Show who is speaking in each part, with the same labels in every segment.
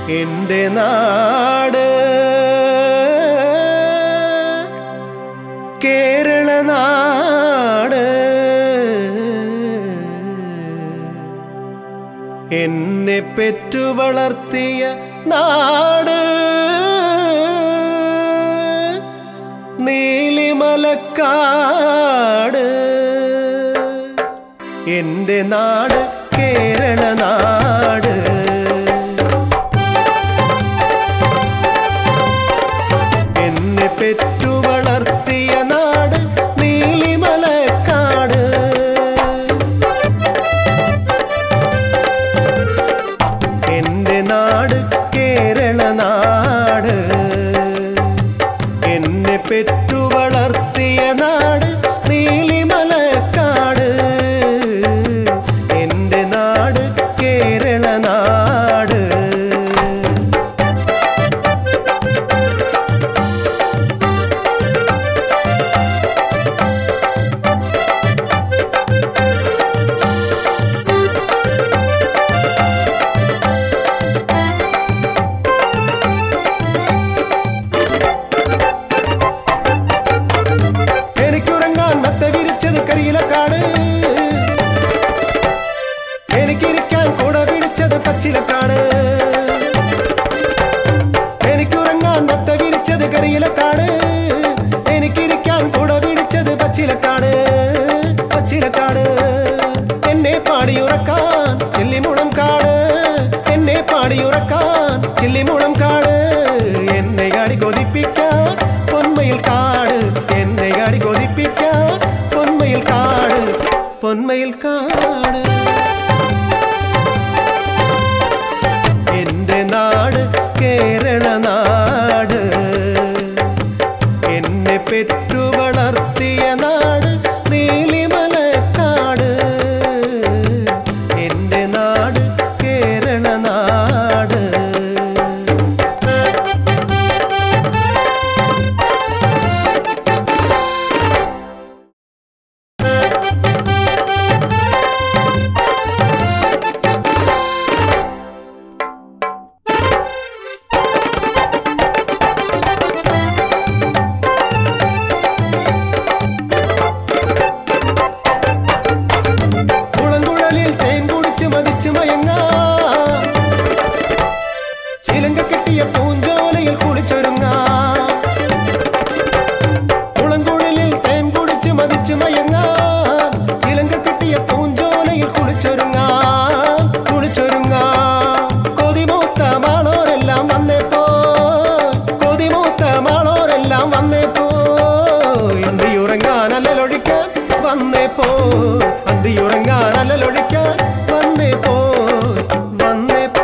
Speaker 1: എൻ്റെ നാട് കേരള നാട് എന്നെ പെറ്റു വളർത്തിയ നാട് നീലിമലക്കാട് എൻ്റെ നാട് കേരള നാട് എന്നെ പെറ്റു വളർത്തിയ നാട് നീലിമലക്കാട് എന്റെ നാട് കേരള നാട് എന്നെ പെറ്റു വളർത്തിയ നാട് നീലിമലക്കാട് എന്റെ നാട് കേരള നാട് എനിക്കുറങ്ങാൻ മത്ത വിരിച്ചത് കരിയിലക്കാട് എനിക്കിരിക്കാൻ കൂട പിടിച്ചത് പച്ചിലക്കാട് എനിക്കുറങ്ങാൻ മത്ത വിരിച്ചത് കരിയിലക്കാട് എനിക്കിരിക്കാൻ കൂട പിടിച്ചത് പച്ചിലക്കാട് പച്ചിലക്കാട് എന്നെ പാടിയുറക്കാൻ ചെല്ലിമുളം കാട് എന്നെ പാടിയുറക്കാൻ ചെല്ലിമുളം കാട് എന്നെ കാടി കൊതിപ്പിക്കാൻ പൊന്മയിൽ കാട് എന്നെ കാടി കൊതിപ്പിക്കാൻ പൊന്മയിൽ കാട് പൊന്മയിൽ കാട് എന്റെ നാട് കേരള നാട് എന്നെ പെറ്റു വളർത്തിയ നാട് നീലിമലക്കാട് എന്റെ നാട് കേരള നാട് കുളങ്കുഴലിൽ തേൻ കുടിച്ച് മതിച്ച് മയങ്ങാ ചിലങ്ക കെട്ടിയ പൂഞ്ചോലയിൽ കുളിച്ചൊരുങ്ങാ കുളങ്കുഴലിൽ തേൻ കുടിച്ച് മതിച്ച് മയങ്ങാ ചിലങ്ക കെട്ടിയ പൂഞ്ചോലയിൽ കുളിച്ചൊരുങ്ങാ കുളിച്ചൊരുങ്ങാ കൊതിമൂത്ത മാളോരെല്ലാം വന്നേപ്പോ കൊതിമൂത്ത മാളോരെല്ലാം വന്നേപ്പോ അന്തിയുറങ്ങാൻ അല്ലലൊഴിക്കാൻ വന്നേപ്പോ അന്തിയുറങ്ങാൻ അല്ലലൊഴിക്കാൻ വന്നേപ്പോ വന്നേപ്പോ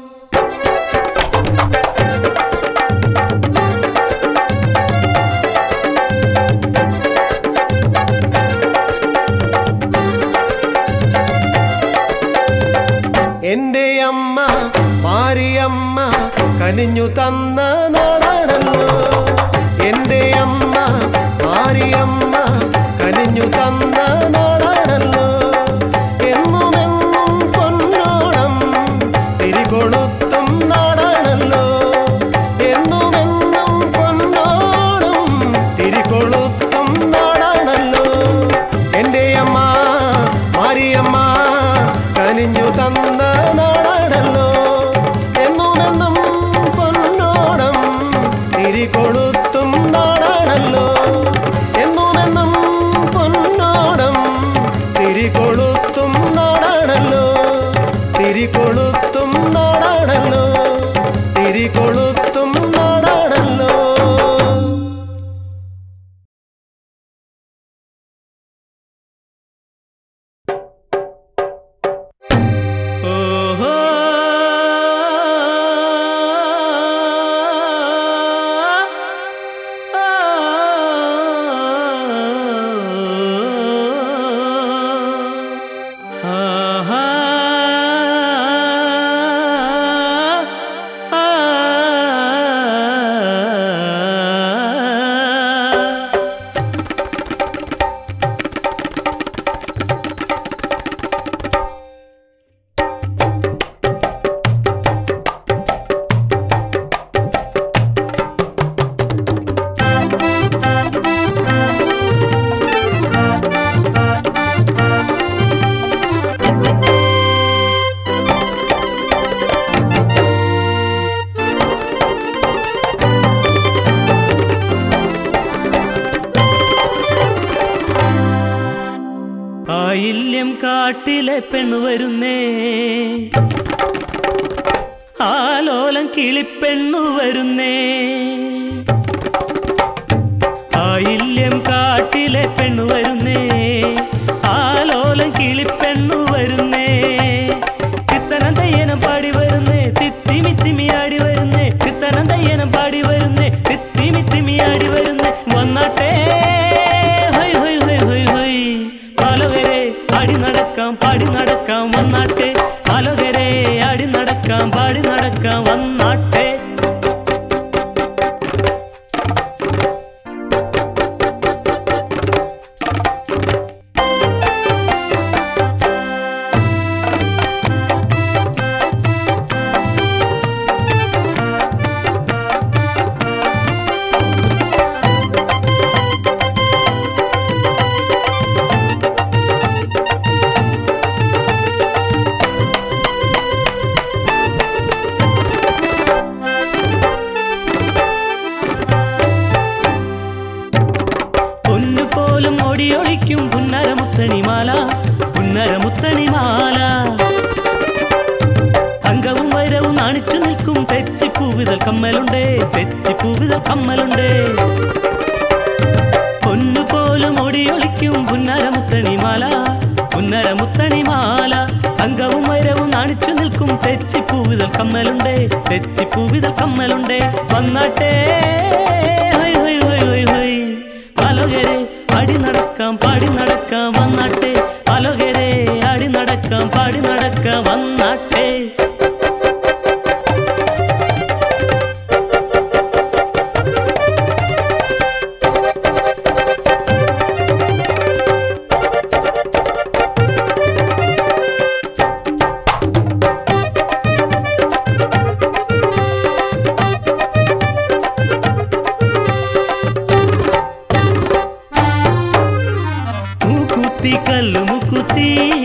Speaker 1: എന്റെ അമ്മ മാരിയമ്മ കനിഞ്ഞു തന്ന നാടാണല്ലോ എന്റെ അമ്മ മാരിയമ്മ കനിഞ്ഞു തന്ന നാടാണല്ലോ എന്നുമെന്നും പൊന്നോണം തിരികൊളുത്തും നാടാണല്ലോ എന്നുമെന്നും പൊന്നോണം തിരികൊളുത്തും നാടാണല്ലോ എന്റെ അമ്മ മാരിയമ്മ കനിഞ്ഞു തന്ന നാടാണല്ലോ എന്നുമെന്നും പൊന്നോണം തിരികൊളുത്തും നാടാണല്ലോ എന്നുമെന്നും പൊന്നോണം
Speaker 2: ആലോലം കിളിപ്പെണ്ണു വരുന്നേ ആയില്യം കാട്ടിലെ പെണ്ണു വരുന്നേ ആലോലം കിളിപ്പെണ്ണു വരുന്നേ കിത്തനം തയ്യനം പാടി വരുന്നേ തിത്തിമി തിമിയാടി വരുന്നേ കിത്തനം തയ്യനം പാടി വരുന്നേ തിത്തിമി തിമിയാടി വരുന്നേ വന്നാട്ടെ ഹൊയ് ഹൊയ് ഹൊയ് ഹൊയ് ഹൊയ് പലവരെ അടി നടക്കാം പാടി നടക്കാം വന്നാട്ടെ പലവരെ അടി നടക്കാം പാടി നടക്കാം വന്നാട്ടെ പൊന്നുപോലും ഒടിയൊളിക്കും പുന്നരമുത്തണിമാല പുന്നരമുത്തണിമാല തങ്കവും വൈരവും നാണിച്ചു നിൽക്കും തെച്ചിപ്പൂവിതൽ കമ്മലുണ്ടേ തെച്ചിപ്പൂവിതൽ കമ്മലുണ്ടേ പൊന്നുപോലും ഒടിയൊളിക്കും പുന്നരമുത്തണിമാല പുന്നരമുത്തണിമാല തങ്കവും വൈരവും നാണിച്ചു നിൽക്കും തെച്ചിപ്പൂവിതൽ കമ്മലുണ്ടേ തെച്ചിപ്പൂവിതൽ കമ്മലുണ്ടേ വന്നാട്ടെ ഹൊയ് ഹൊയ് ഹൊയ് ഹൊയ് ഹൊയ് പലകരെ അടി നടക്കാം പാടി നടക്കാം വന്നാട്ടെ പലകരെ അടി നടക്കാം പാടി നടക്കാം വന്നാട്ടെ മൂക്കുത്തി കല്ലു മുക്കുത്തി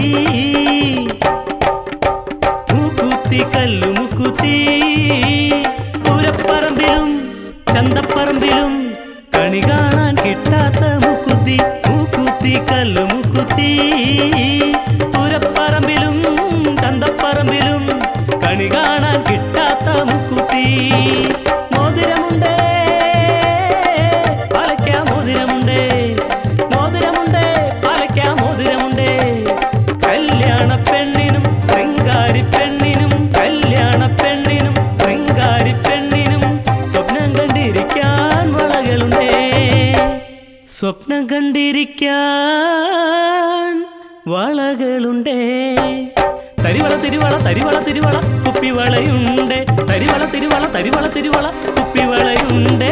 Speaker 2: മൂക്കുത്തി കല്ലു മുക്കുത്തി പൂരപ്പറമ്പിലും ചന്തപ്പറമ്പിലും കണി കാണാൻ കിട്ടാത്ത മുക്കുത്തി മൂക്കുത്തി കല്ലു മുക്കുത്തി പൂരപ്പറമ്പിലും ചന്തപ്പറമ്പിലും കണി കാണാൻ കിട്ടാത്ത മുക്കുത്തി മോതിരമുണ്ടേ പാലയ്ക്കാ മോതിരമുണ്ടേ മോതിരമുണ്ടേ പാലയ്ക്കാ മോതിരമുണ്ടേ കല്യാണ പെണ്ണിനും ശൃംഗാരി പെണ്ണിനും കല്യാണ പെണ്ണിനും ശൃംഗാരി പെണ്ണിനും സ്വപ്നം കണ്ടിരിക്കാൻ വളകളുണ്ടേ സ്വപ്നം കണ്ടിരിക്കാൻ വളകളുണ്ടേ തരിവള തിരുവള തരിവള തിരുവള കുപ്പിവളയുണ്ട് തരിവള തിരുവള തരിവള തിരുവള കുപ്പിവളയുണ്ട്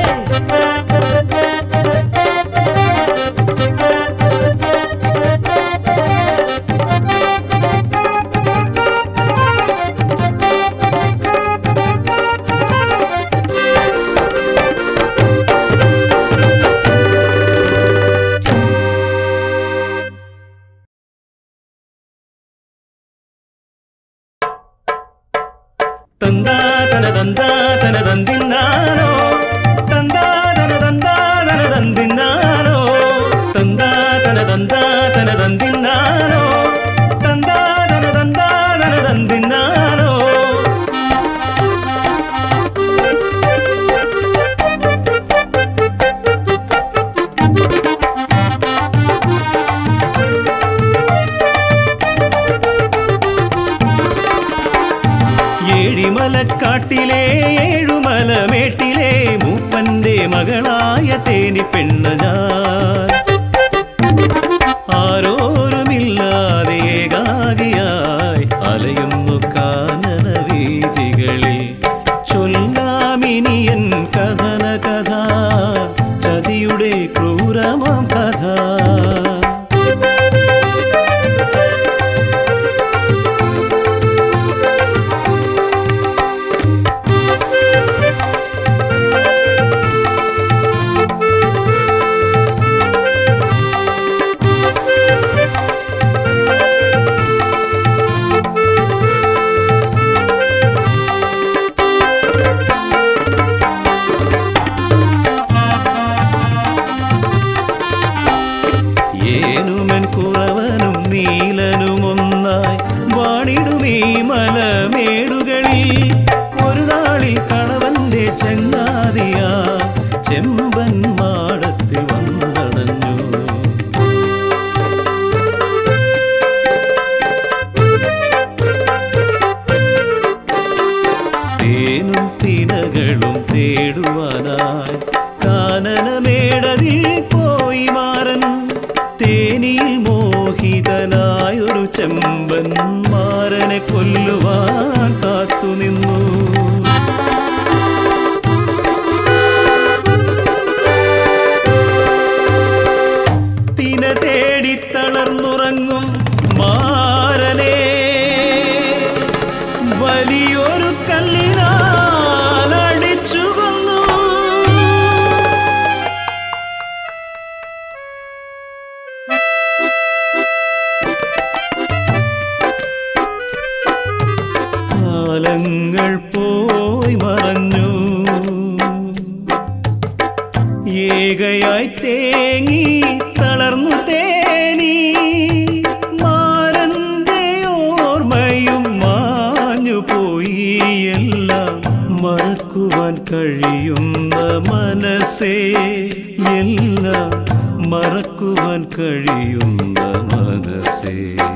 Speaker 2: തന്താ തന തന്താ തന തന്തിന്നാനോ തന്താ തന തന്താ തന തന്തിന്നാനോ തന്താ തന തന്താ തന തന്തിന്നാനോ തന്താ തന തന്താ തന തന്തിന്നാനോ ഏഴിമലക്കാട്ടിലെ ഏഴുമലമേട്ടിലെ മൂപ്പന്റെ മകളായ തേനി പെണ്ണ ഞാൻ ആരോരുമില്ലാതെ ഏകാകിയായി അലയുന്നു കാനന വീതികളിൽ ചൊല്ലാമിനിയൻ കഥന കഥ ചതിയുടെ ക്രൂരമാം കഥ വലിയൊരു കല്ലിനാൽ അടിച്ചു കൊന്നു കാലങ്ങൾ പോയി മറഞ്ഞു ഏകയായി തേങ്ങി തളർന്നു തേനി മാരന്റെ ഓർമ്മയും മാഞ്ഞു പോയി എല്ലാം മറക്കുവാൻ കഴിയുന്ന മനസ്സേ എല്ലാം മറക്കുവാൻ കഴിയുന്ന മനസ്സേ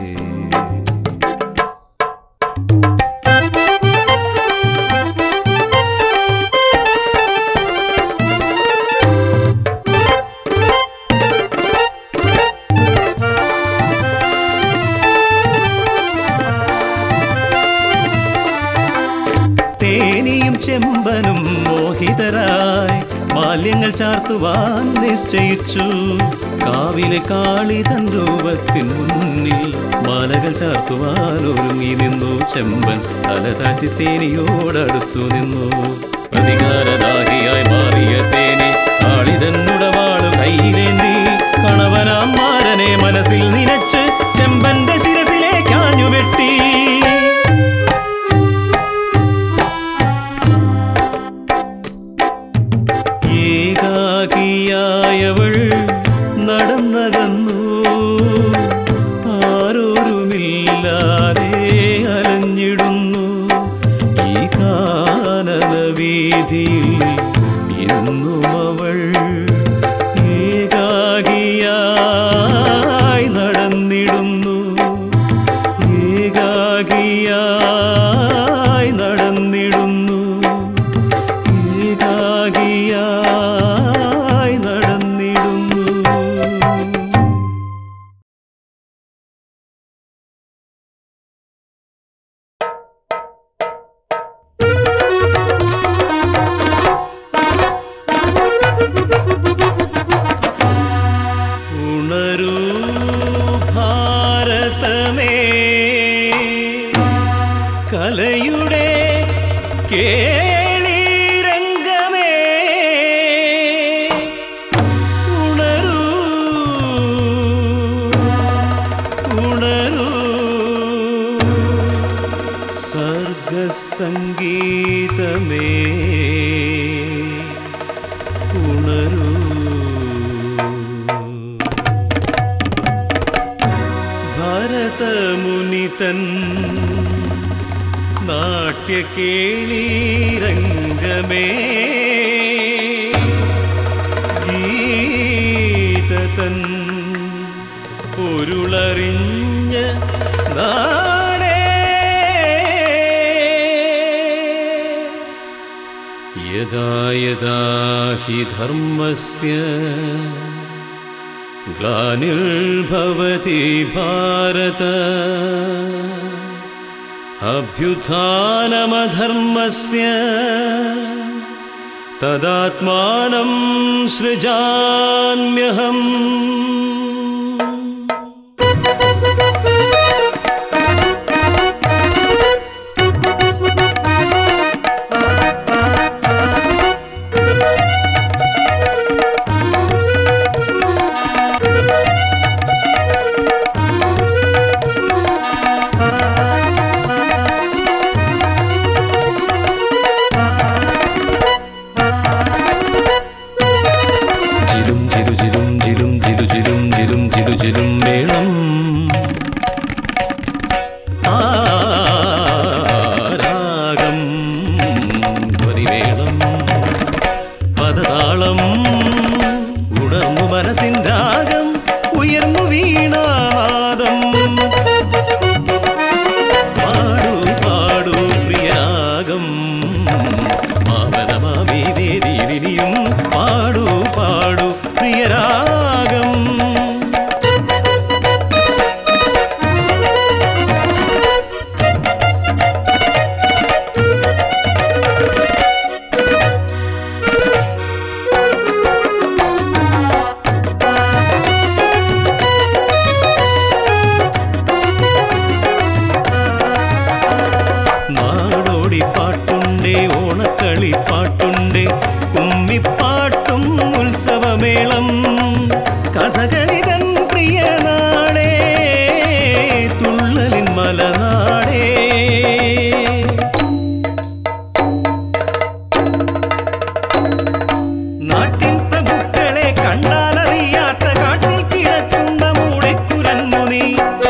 Speaker 2: തേനിയും ചെമ്പനും മോഹിതരായി മാല്യങ്ങൾ ചാർത്തുവാൻ നിശ്ചയിച്ചു കാവിലെ കാളിതൻ രൂപത്തിൻ മുന്നിൽ മാലകൾ ചാർത്തുവാൻ ഒരുങ്ങി നിന്നു ചെമ്പൻ തല താഴ്ത്തി തേനിയോടടുത്തു നിന്നു പ്രതികാരദാഹിയായി മാറിയ തേനി കാളിതന്നുടവാളു കയ്യിലേന്തി കണവനാം മാരനെ മനസ്സിൽ നിനച്ച് ചെമ്പന്റെ ശിരസിലേക്കാഞ്ഞു വെട്ടി ഏകാകിയായവൾ നടന്നകന്നു ആരോരുമില്ലാതെ അലഞ്ഞിടുന്നു ഈ കാനന വീതിയിൽ എന്നും അവൾ ഏകാകിയായി നടന്നിടുന്നു ഏകാകിയായി നടന്നിടുന്നു ഏകാകിയായി നടന്നിടുന്നു ഉണരൂ ഭാരതമേ കലയുടെ കേളി രംഗമേ ഉണരൂ ഉണരൂ സർഗസംഗീതമേ ഉണരൂ ഭരതമുനിതൻ നാട്യകേളീരംഗമേ ഗീതതൻ പൊരുളറിഞ്ഞ നാടേ യഥാ യഥാ ഹി ധർമ്മസ്യ ग्लानिर्भवति भारत अभ्युत्थानमधर्मस्य तदात्मानं सृजाम्यहम् ജിലും ജിലു ജിലും ജിലും ജിലു ജിലും ജിലും ജിലു ജിലും മേളം കളിപ്പാട്ടുണ്ട് കുമ്മിപ്പാട്ടും ഉത്സവമേളം കഥകളിതൻ പ്രിയ നാടേ തുള്ളലിൻ മലനാടേ നാട്ടിൻ പ്രഭുക്കളെ കണ്ടാലറിയാത്ത കാട്ടിൽ കിടക്കുന്ന മൂടെക്കുരങ്ങു നീ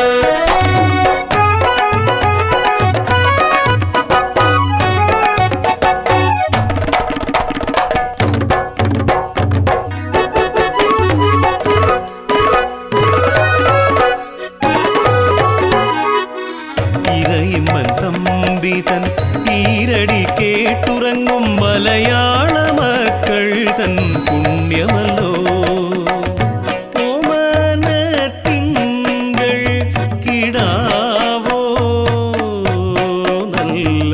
Speaker 2: ഇരയിമ്മൻ തമ്പിതൻ ഈരടി കേട്ടുറങ്ങും മലയാള മക്കൾ തൻ പുണ്യമല്ലോ ഓമന തിങ്കൾ കിടാവോ നല്ല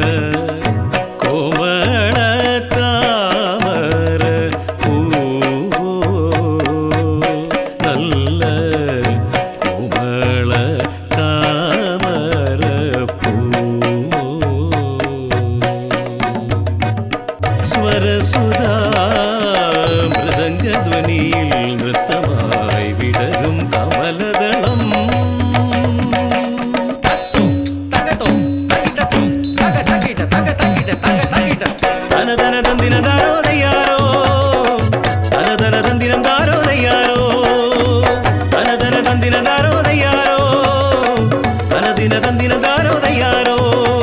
Speaker 2: കോമള താമര പൂവോ നല്ല കോമള താമര പൂവോ സ്വരസുധാ മൃദംഗധ്വനിയിൽ നൃത്തമായി വിടരും കമലദളം തനതന തന്തിന താരോ തയ്യാറോ തനതന തന്തിനം താരോ തയ്യാറോ തനതന തന്തിന താരോ തയ്യാറോ തനദിന തന്തിന താരോ തയ്യാറോ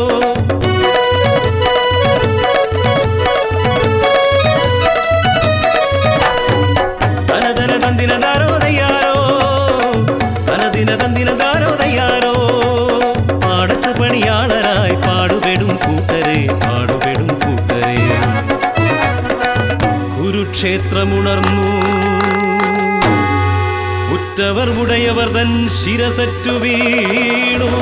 Speaker 2: തനതന തന്തിന താരോ തയ്യാറോ തനദിന തന്തിന താരോ തയ്യാറോ പാടത്ത് പണിയാളരായി പാടുപെടും കൂട്ടരെ പാടുപെടും കൂട്ടരെ കുരുക്ഷേത്രമുണർന്നു ഉറ്റവർ ഉടയവർ തൻ ശിരസറ്റു വീണു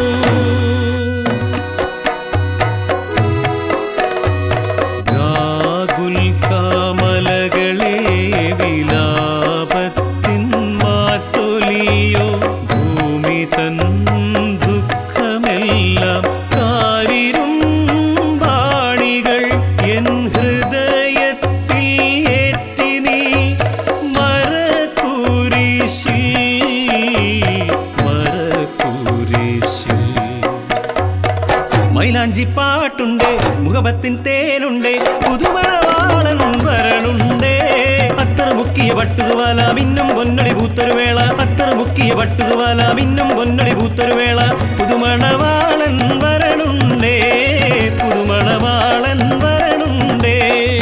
Speaker 2: ഗാകുൽ കാമലകളെ വിലാപത്തിൻ മാറ്റൊലിയോ ഭൂമി തൻ ദുഃഖമെല്ലാം കാരിരും ബാണികൾ എൻ ഹൃദയത്തിൽ ഏറ്റി നീ മരക്കുരിശിൽ മരക്കുരിശിൽ മൈലാഞ്ചി പാട്ടുണ്ട് മുഖപത്തിൻ തേനുണ്ട് പുതുമണവാളൻ വരണുണ്ട് അത്തർ മുക്കിയ പട്ടുതുവാല മിന്നും പൊന്നടി പൂത്തൊരു വേള അത്തർ മുക്കിയ പട്ടുതുവാല മിന്നും പൊന്നടി പൂത്തൊരു വേള പുതുമണവാളൻ വരണുണ്ടേ പുതുമണവാളൻ വരണുണ്ടേ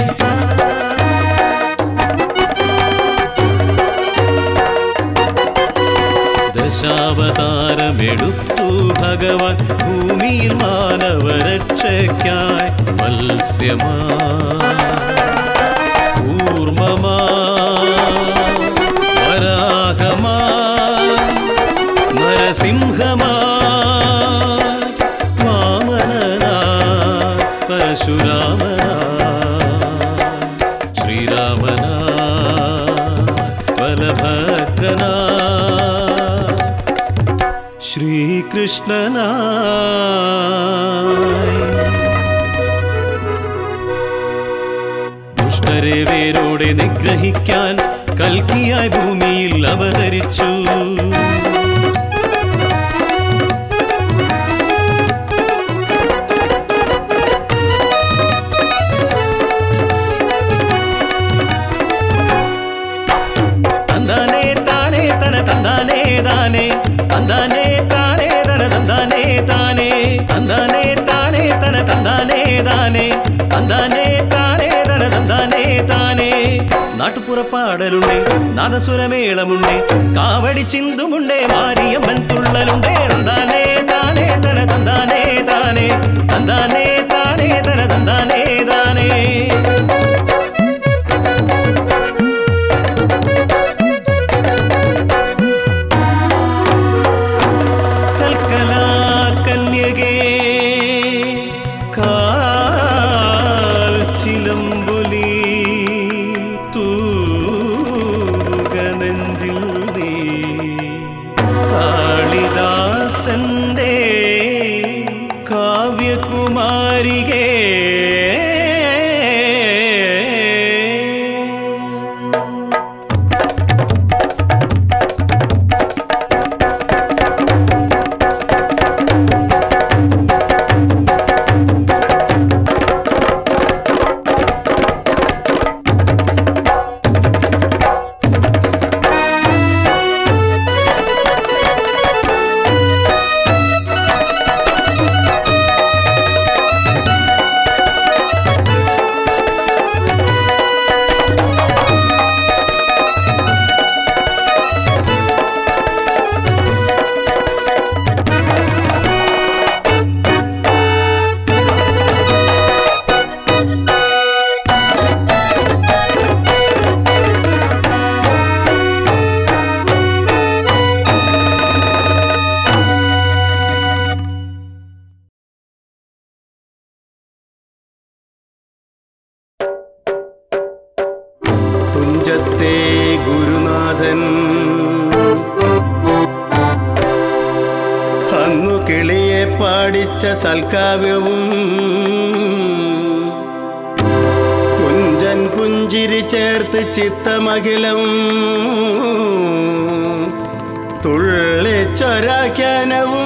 Speaker 2: ദശാവതാരമെടുത്തു ഭഗവാൻ ഭൂമിയിൽ മാനവരക്ഷയ്ക്കായി മത്സ്യമാ കൂർമ്മമാ വരാഹമാ നരസിംഹമാ വാമനനാ പരശുരാമനാ ശ്രീരാമനാ ബലഭദ്രനാ ശ്രീകൃഷ്ണനായി ദുഷ്ടരെ വേരോടെ നിഗ്രഹിക്കാൻ കൽക്കിയായി ഭൂമിയിൽ അവതരിച്ചു തന്താനേ താനേ തന തന്താനേ താനേ തന്താനേ താനേ തന തന്താനേ താനേ തന്താനേ താനേ തന തന്താനേ താനേ തന്താനേ താനേ തന തന്താനേ താനേ നാട്ടുപുറപ്പാടലുണ്ട് നാദസ്വരമേളമുണ്ട് കാവടി ചിന്തുമുണ്ട് മാരിയമ്മൻ തുള്ളലുണ്ട് തന്താനേ താനേ തന തന്താനേ താനേ തന്താനേ താനേ തന തന്താനേ താനേ സൽക്കലാ കന്യകേ കാൽ ചിലമ്പൊലി തൂകനെഞ്ചിൽ നീ കാളിദാസന്റെ കാവ്യകുമാരികേ
Speaker 3: പാടിച്ച സൽക്കാവ്യവും കുഞ്ചൻ പുഞ്ചിരി ചേർത്ത് ചിത്തമഖിലം തുള്ളിച്ചൊരാഖ്യാനവും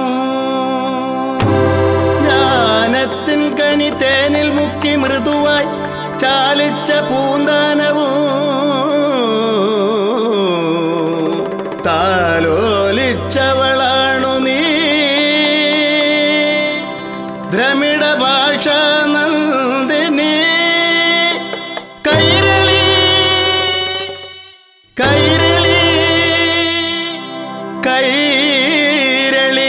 Speaker 3: ജ്ഞാനത്തിൻ കനി തേനിൽ മുക്കി മൃദുവായി ചാലിച്ച പൂന്താനവും താലോലിച്ചവളാണു നീ ദ്രമിഡ ഭാഷ നന്ദിനി കൈരളി കൈരളി കൈരളി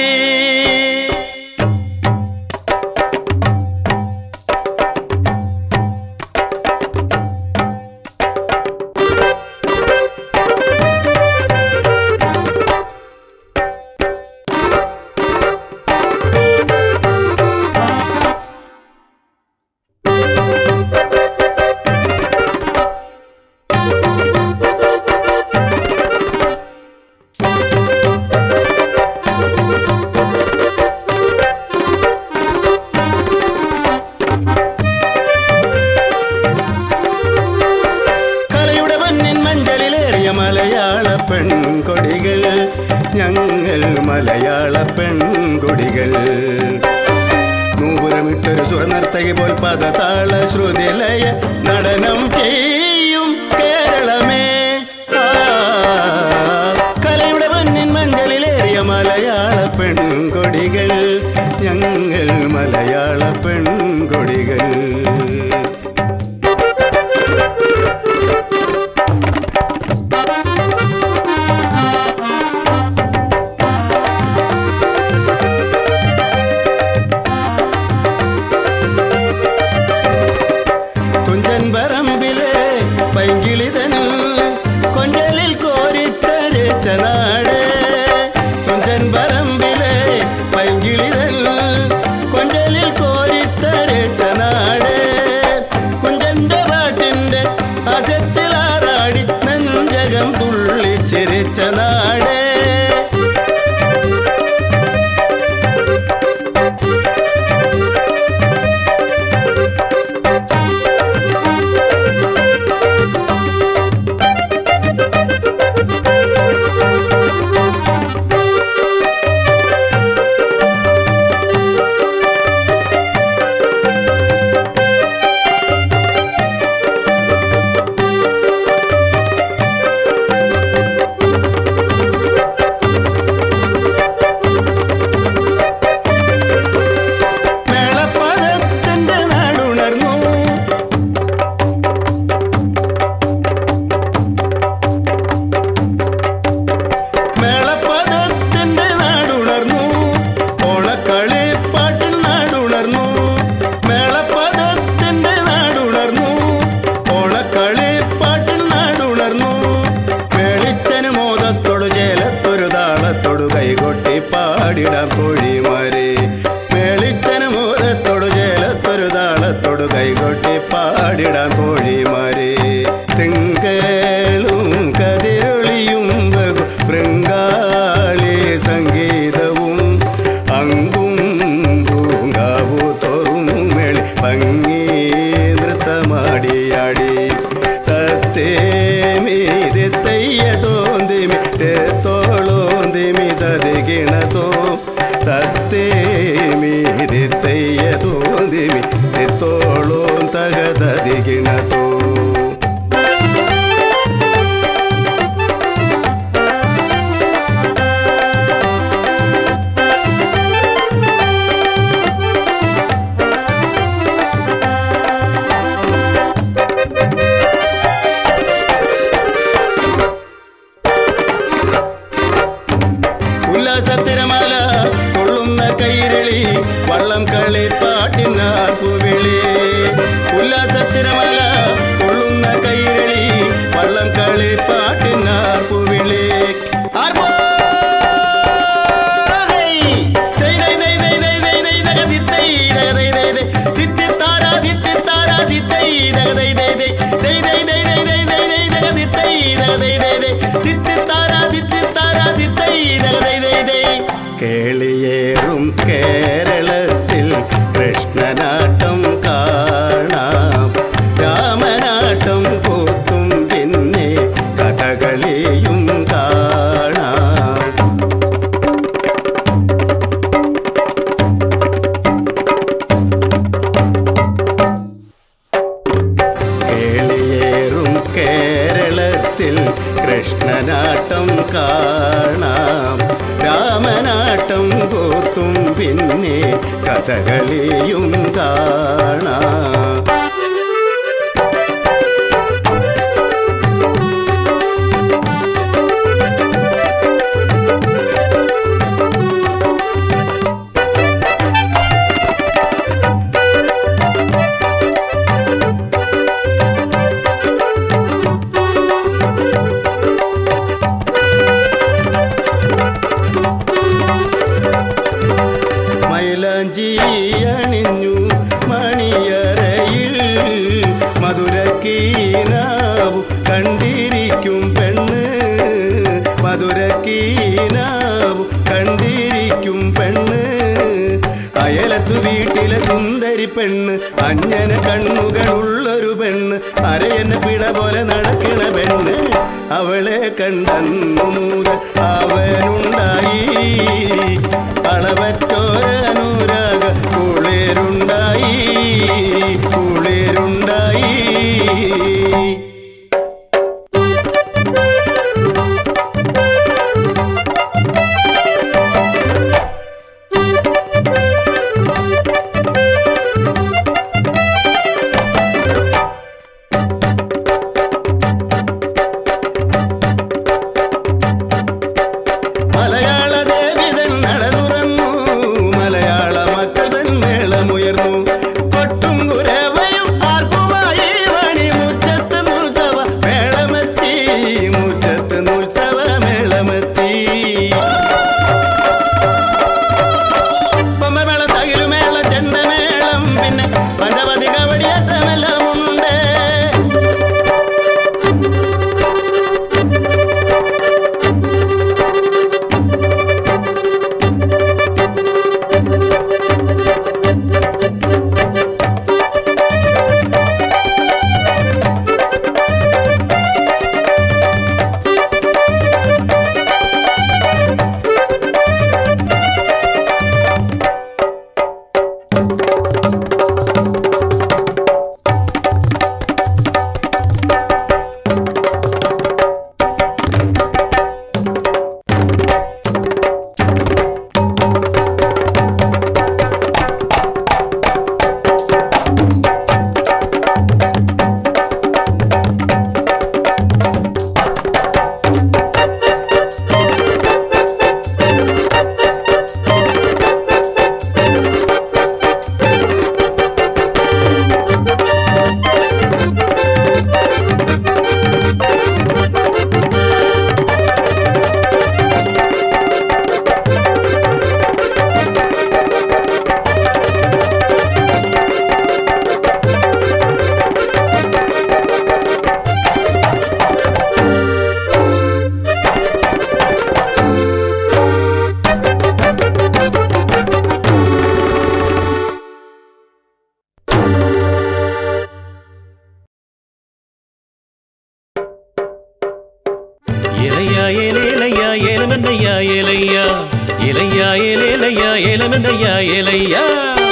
Speaker 3: കലയുടെ മണ്ണിൻ മഞ്ചലിലേറിയ മലയാള പെൺകൊടികൾ ഞങ്ങൾ മലയാള പെൺകൊടികൾ നൂപുരമിട്ടൊരു സുരനർത്തകി പോൽ പദതാള ശ്രുതിലയ നടനം ചെയ്യും കേരളമേ ആ, കലയുടെ മണ്ണിൻ മഞ്ചലിലേറിയ മലയാള പെൺകൊടികൾ ഞങ്ങൾ മലയാള പെൺകൊടികൾ തുഞ്ചൻ പറമ്പിലെ പൈങ്കിളിതൻ കൊഞ്ചലിൽ കോരിത്തരച്ച നാട് തുഞ്ചൻ പറമ്പിലെ പൈങ്കിളിതൻ കൊഞ്ചലിൽ കോരിത്തരച്ച നാട് കുഞ്ചന്റെ പാട്ടിന്റെ അസത്തിലാറാടി നെഞ്ചകം തുള്ളിച്ചിരിച്ച നാട് മേളപ്പദത്തിന്റെ നാടുണർന്നു മേളപ്പദത്തിന്റെ നാടുണർന്നു ഓണക്കളിപ്പാട്ടിൻ നാടുണർന്നു മേളപ്പദത്തിന്റെ നാടുണർന്നു ഓണക്കളിപ്പാട്ടിൻ നാടുണർന്നു മേളിച്ചന് മോദത്തോടു ജേലത്തൊരു താളത്തോടു കൈകൊട്ടി പാടിടാം പൊഴിമാരെ മേളിച്ചന് മോദത്തോടു ജേലത്തൊരു താളത്തോടു കൈകൊട്ടി പാടിടാം കോഴിമാരെ തിങ്കളും കതിരൊളിയും ബഹു ബൃങ്കാളി സംഗീതവും അങ്കും പൂങ്കാവു തോറും മേളി ഭംഗി നൃത്തമാടിയാടി തത്തേമി തെയ്യ തോന്തിമി തോളോന്തിമി തതികിണതോ തത്തേമി തെയ്യ തോന്തിമി തോളോം തകതതികിണതോ ഉല്ലാസത്തിരമാല കൊള്ളുന്ന കൈരളി വള്ളം കളി പാട്ടിനാർപ്പുവിളി ഉല്ലാസത്തിരമാല കൊള്ളുന്ന കൈരളി വള്ളം കളി പാട്ടിനാർപ്പുവിളി ആർപ്പോ ഹൈ! ദൈ ദൈ ദൈ ദൈ ദൈ ദൈ ദൈ ദഗ ദിത്തൈ ദഗ ദൈ ദൈ ദൈ. ദിത്തിത്താര ദിത്തിത്താര ദിത്തൈ ദഗ ദൈ ദൈ ദൈ. ദൈ ദൈ ദൈ ദൈ ദൈ ദൈ ദൈ ദഗ ദിത്തൈ ദഗ ദൈ ദൈ ദൈ. ദിത്തിത്താര ദിത്തിത്താര ദിത്തൈ ദഗ ദൈ ദൈ ദൈ. കേളിയേറും കേരള രാമനാട്ടം കാണാം രാമനാട്ടം കോത്തും പിന്നെ കഥകളിയും കാണാം മൈലാഞ്ചി അണിഞ്ഞു മണിയറയിൽ മധുരക്കീനാവു കണ്ടിരിക്കും പെണ്ണ് മധുരക്കീനാവു കണ്ടിരിക്കും പെണ്ണ് അയലത്തു വീട്ടിലെ സുന്ദരി പെണ്ണ് അഞ്ഞന കണ്ണുകളുള്ളൊരു പെണ്ണ് അരയന് പിട പോലെ നടക്കണ പെണ്ണ് അവളെ കണ്ടന്നു മുതൽ അവനുണ്ടായി അളവറ്റോരനുരാഗ കുളിരുണ്ടായി കുളിരുണ്ടായി മലയാള ദേവിതൻ നട തുറന്നു മലയാള മക്കളൻ മേളമുയർന്നു കൊട്ടും കുരവയും ആർക്കുമായി വണി മുറ്റത്ത് ഉത്സവ മേളമെത്തി മുറ്റത്ത് ഉത്സവ മേളമെത്തി പൊമ്മമേള തകിലുമേള ചെണ്ടമേളം പിന്നെ പഞ്ചവതി കവടിയേറ്റമെല്ലാം ഉണ്ട്
Speaker 2: இலையா ஏலேலையா ஏலமென்னையா ஏலையா இலையா ஏலேலையா ஏலமென்னையா ஏலையா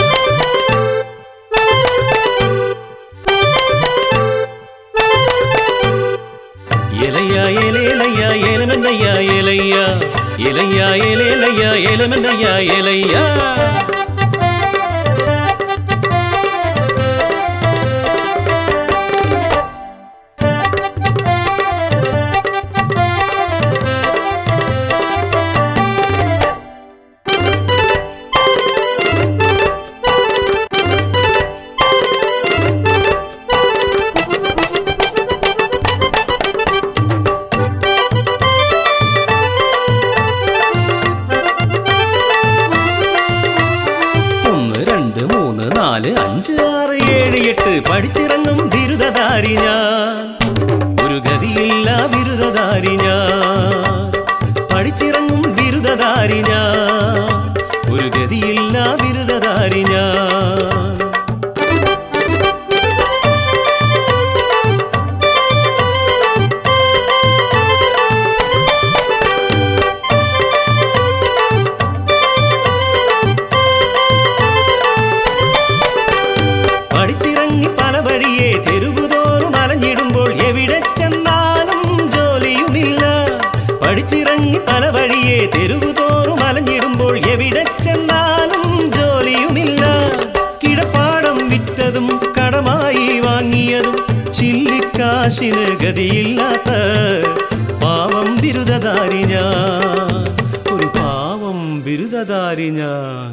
Speaker 2: இலையா ஏலேலையா ஏலமென்னையா ஏலையா இலையா ஏலேலையா ஏலமென்னையா ஏலையா ഒന്ന് രണ്ട് മൂന്ന് നാല് അഞ്ച് ആറ് ഏഴ് എട്ട് പഠിച്ചിറങ്ങും ബിരുദധാരി ഞാൻ ഒരു ഗതിയില്ല ബിരുദധാരി ഞാൻ പഠിച്ചിറങ്ങും ബിരുദധാരി ഞാൻ ഒരു ഗതിയില്ല ബിരുദധാരി ഞാൻ പഠിച്ചിറങ്ങി പല വഴിയെ തെരുവുതോറും അലഞ്ഞിടുമ്പോൾ എവിടെ ചെന്നാലും ജോലിയുമില്ല പഠി വിറ്റതും കടമായി വാങ്ങിയതും ചില്ലിക്കാശിന് ഗതിയില്ലാത്ത പാവം ബിരുദധാരി ഞാൻ ഒരു പാവം ബിരുദധാരി ഞാൻ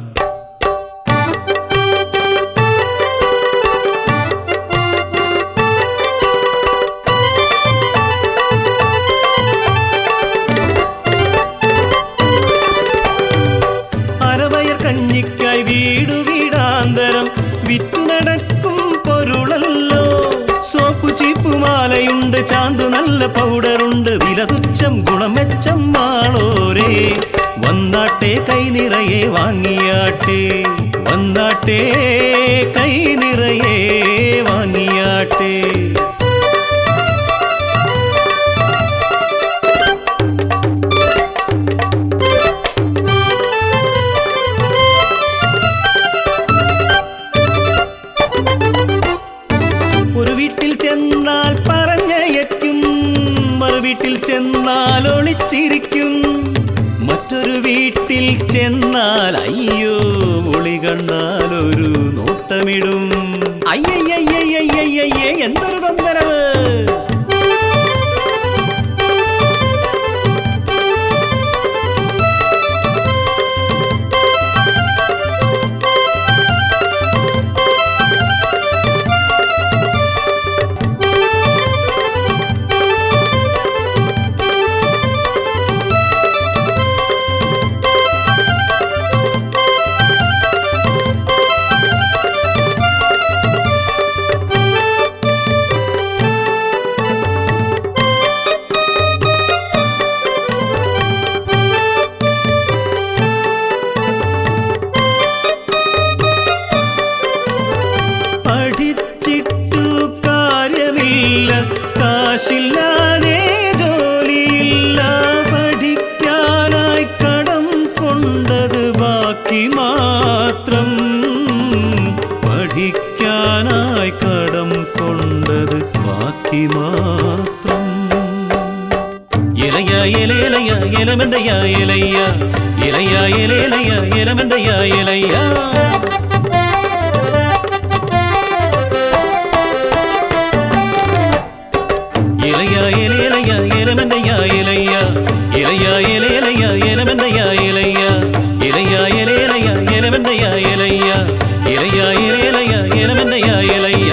Speaker 2: അരവയർ കഞ്ഞിക്കായി വീടു വീടാന്തരം വിറ്റു നടക്കും പൊരുളല്ലോ സോപ്പു ചീപ്പുമാലയുണ്ട് ചാന്ത് നല്ല പൗഡറുണ്ട് വില തുച്ഛം ഗുണമെച്ചം മാളോരേ വന്നാട്ടെ കൈ നിറയെ വാങ്ങിയാട്ടെ വന്നാട്ടെ കൈ നിറയെ വാങ്ങിയാട്ടെ ഒരു വീട്ടിൽ ചെന്നാൽ പറഞ്ഞയക്കും മറു വീട്ടിൽ ചെന്നാൽ ഒളിച്ചിരിക്കും മറ്റൊരു വീട്ടിൽ ചെന്നാൽ അയ്യോ ഒളി കണ്ടാൽ ഒരു നോട്ടമിടും അയ്യയ്യയ്യയ്യയ്യയ്യേ എന്തൊരു തൊന്തരവ് പഠിച്ചിട്ടു കാര്യമില്ല കാശില്ലാതെ ജോലിയില്ല പഠിക്കാനായി കടം കൊണ്ടത് ബാക്കി മാത്രം പഠിക്കാനായി കടം കൊണ്ടത് ബാക്കി മാത്രം ഇലയ ഇലയിലയ ഇലമെന്തയ ഇലയ്യ ഇലയ ഇലയിലയ ഇലമെന്തയ ഇലയ്യ ഇലയ ഇലയിലയ ഇലമെന്തയ ഇലയ്യ ഇലയ ഇലയിലയ ഇലമെന്തയ ഇലയ്യ ഇലയ ഇലയിലയ ഇലമെന്തയ ഇലയ്യ ഇലയ ഇലയിലയ ഇലമെന്തയ ഇലയ്യ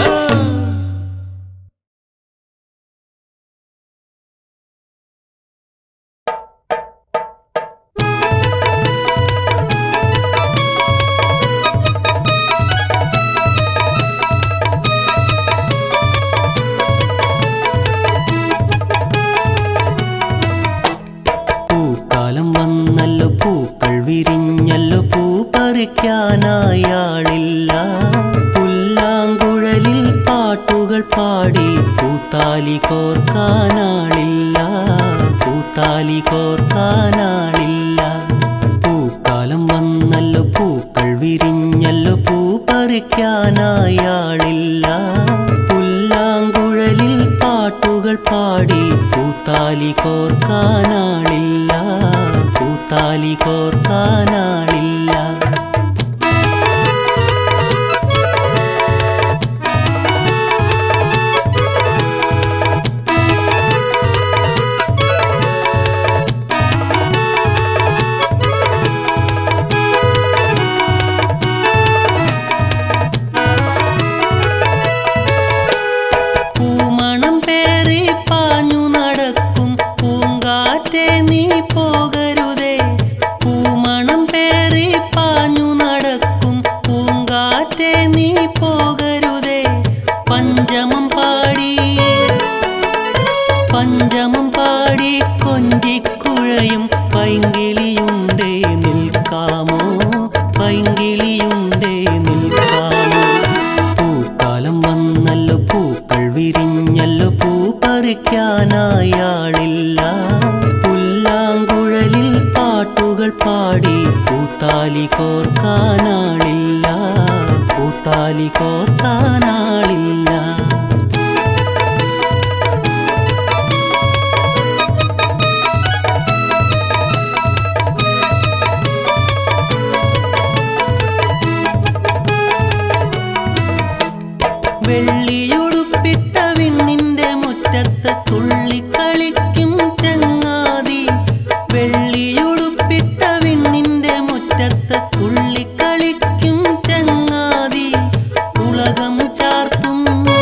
Speaker 4: പൂക്കാലം വന്നല്ലോ പൂക്കൾ വിരിഞ്ഞല്ലോ പൂ പറിക്കാനായാളില്ല പുല്ലാങ്കുഴലിൽ പാട്ടുകൾ പാടി പൂത്താലി കോർക്കാനാളില്ല പൂത്താലി കോർക്കാനാളില്ല പൂക്കാലം വന്നല്ലോ പൂക്കൾ വിരിഞ്ഞല്ലോ പൂ പറിക്കാനായാളില്ല പുല്ലാങ്കുഴലിൽ പാട്ടുകൾ പാടി പൂത്താലി കോർക്കാനാളില്ല പൂത്താലി കോർക്കാനാളില്ല പൂമണം പേറി പാഞ്ഞു നടക്കും പൂങ്കാറ്റെ നീ പോകരുതേ പൂമണം പേറി പാഞ്ഞു നടക്കും പൂങ്കാറ്റെ നീ പോകരുതേ പഞ്ചമം പാടി പഞ്ചമം പാടി കൊഞ്ചിക്കുഴയും പൈങ്കിളിയുണ്ടേ നിൽക്കാമോ പൈങ്കിളിയുണ്ടേ നിൽക്കാമോ പൂക്കാലം വന്നല്ലോ പൂക്കൾ വിരിഞ്ഞല്ലോ പൂ പറിക്കാനായാളില്ല പുല്ലാങ്കുഴലിൽ പാട്ടുകൾ പാടി പൂത്താലി കോർക്കാനാളില്ല പൂത്താലി കോർക്കാനാളില്ല വെള്ളിയുടുപ്പിട്ട വിണ്ണിന്റെ മുറ്റത്ത് തുള്ളിക്കളിക്കും ചങ്ങാതി വെള്ളിയുടുപ്പിട്ട വിണ്ണിന്റെ മുറ്റത്ത് തുള്ളിക്കളിക്കും ചങ്ങാതി ഉലകം ചാർത്തും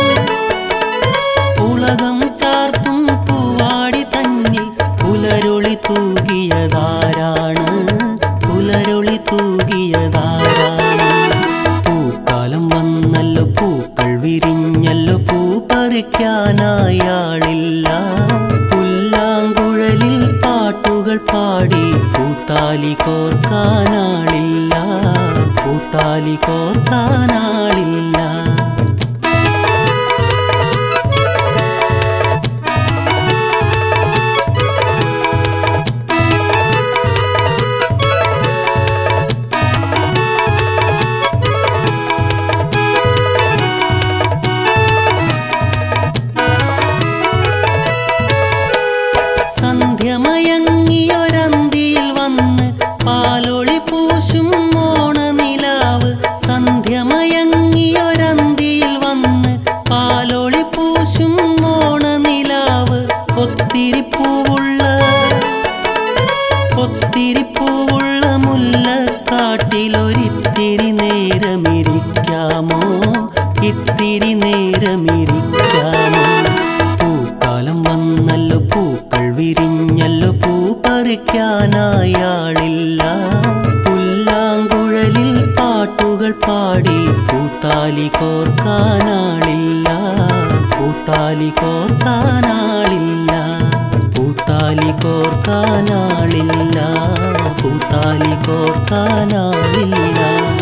Speaker 4: ഉലകം ചാർത്തും പൂവാടി തന്നിൽ പുലരൊളി തൂകിയതാരാണ് പുലരൊളി തൂകിയതാരാണ് പൂക്കാലം വന്നല്ലോ പൂക്കൾ വിരിഞ്ഞല്ലോ പൂ പറിക്കാനായാളില്ല പുല്ലാങ്കുഴലിൽ പാട്ടുകൾ പാടി പൂത്താലി കോർക്കാനാളില്ല പൂത്താലി കോർക്കാനാളില്ല സന്ധ്യമയങ്ങിയൊരന്തിയിൽ വന്ന് പാലൊളി പൂശും ഓണനിലാവ് സന്ധ്യമയങ്ങിയൊരന്തിയിൽ വന്ന് പാലൊളി പൂശും ഓണനിലാവ് ഒത്തിരി പൂവുള്ള ഒത്തിരി പൂവുള്ള മുല്ലക്കാട്ടിലൊരിത്തിരി നേരമിരിക്കാമോ ഇത്തിരി നേരമിരിക്കാമോ പൂക്കാലം വന്നല്ലോ പൂക്കൾ വിരിഞ്ഞല്ലോ പൂ പറിക്കാനായാളില്ല പുല്ലാങ്കുഴലിൽ പാട്ടുകൾ പാടി പൂത്താലി കോർക്കാനാളില്ല പൂത്താലി കോർക്കാനാളില്ല പൂത്താലി കോർക്കാനാളില്ല പൂത്താലി കോർക്കാനാളില്ല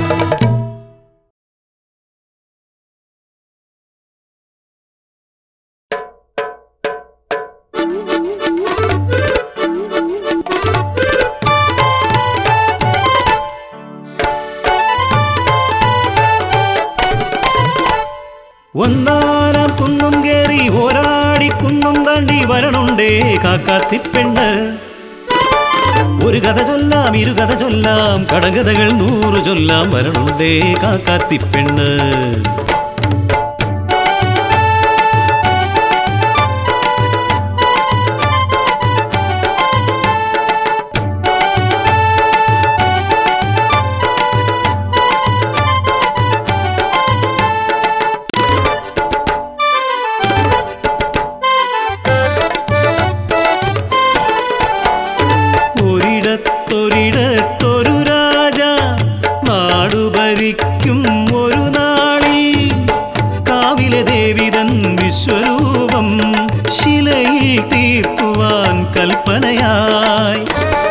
Speaker 2: ഒന്നാനാം കുന്നും കേറി ഓരാടി കുന്നും താണ്ടി വരണുണ്ടേ കാക്കാത്തിപ്പെണ്ണ് ഒരു കഥ ചൊല്ലാം ഇരു കഥ ചൊല്ലാം കടകഥകൾ നൂറ് ചൊല്ലാം വരണുണ്ടേ കാക്കാത്തിപ്പെണ്ണ് ഒരിടത്തൊരിടത്തൊരു രാജ നാടു ഭരിക്കും ഒരു നാളിൽ കാവിലെ ദേവിതൻ വിശ്വരൂപം ശിലയിൽ തീർക്കുവാൻ കൽപ്പനയായി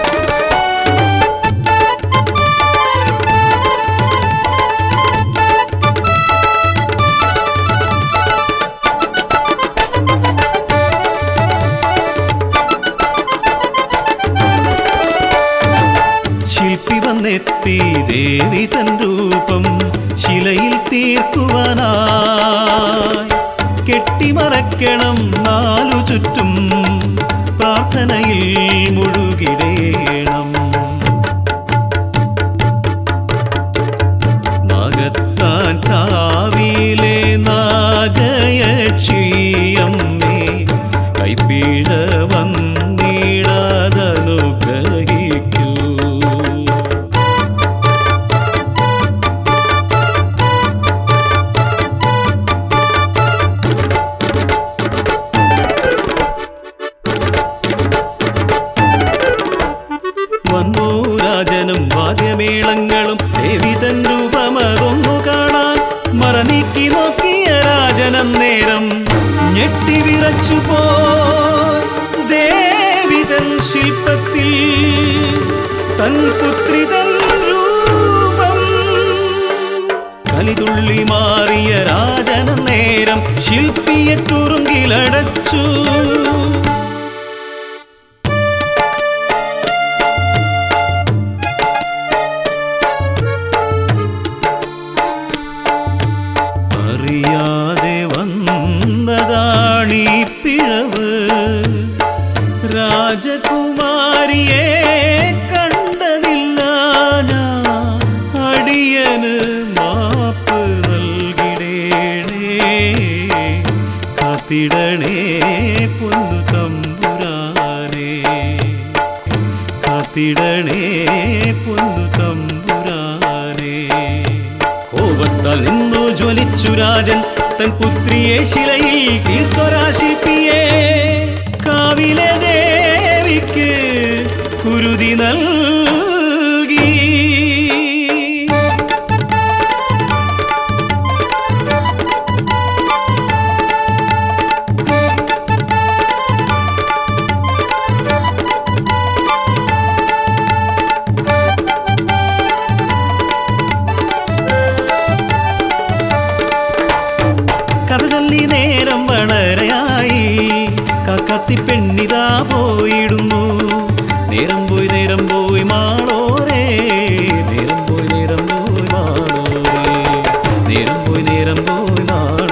Speaker 2: ശില്പി വന്നെത്തി ദേവി തൻ രൂപം ശിലയിൽ തീർക്കുവാനായി കെട്ടിമറക്കണം നാലു ചുറ്റും പ്രാർത്ഥനയിൽ മുഴുകിടേണം മകത്താൻ കാവിലെ നാജയക്ഷിയമ്മേ കൈപ്പീഴ വന്നിടാതനുഗ്രഹിക്കൂ വന്നു രാജനും വാദ്യമേളങ്ങളും ദേവി തൻ രൂപമതൊന്നു കാണാൻ മറനീക്കി നോക്കിയ രാജനം നേരം ഞെട്ടി വിറച്ചു പോ ദേവി തൻ ശില്പത്തിൽ തൻ പുത്രി തൻ രൂപം കലിതുള്ളി മാറിയ രാജനം നേരം ശില്പിയെ തുറുങ്കിലടച്ചു അറിയാതെ വന്നതാണീ പിഴവ് രാജകുമാരിയെ കണ്ടതില്ല ഞാൻ അടിയന് മാപ്പ് നൽകിടേണേ കാത്തിടണേ പൊന്നു തമ്പുരാനേ കാത്തിടണേ പൊന്നു തമ്പുരാനേ കോപത്താൽ നിന്നു ജ്വലിച്ചു രാജൻ തൻ പുത്രിയെ ശിലയിൽ തീർത്തൊരാശിപ്പിയേ കാവിലെ ദേവിക്ക് കുരുതി നൽകി കഥ ചൊല്ലി നേരം വളരെയായി കാക്കത്തി പെണ്ണിതാ പോയിടുന്നു നേരം പോയി നേരം പോയി മാളോരേ നേരം പോയി നേരം പോയി മാളോരേ നേരം പോയി നേരം പോയി മാളോരേ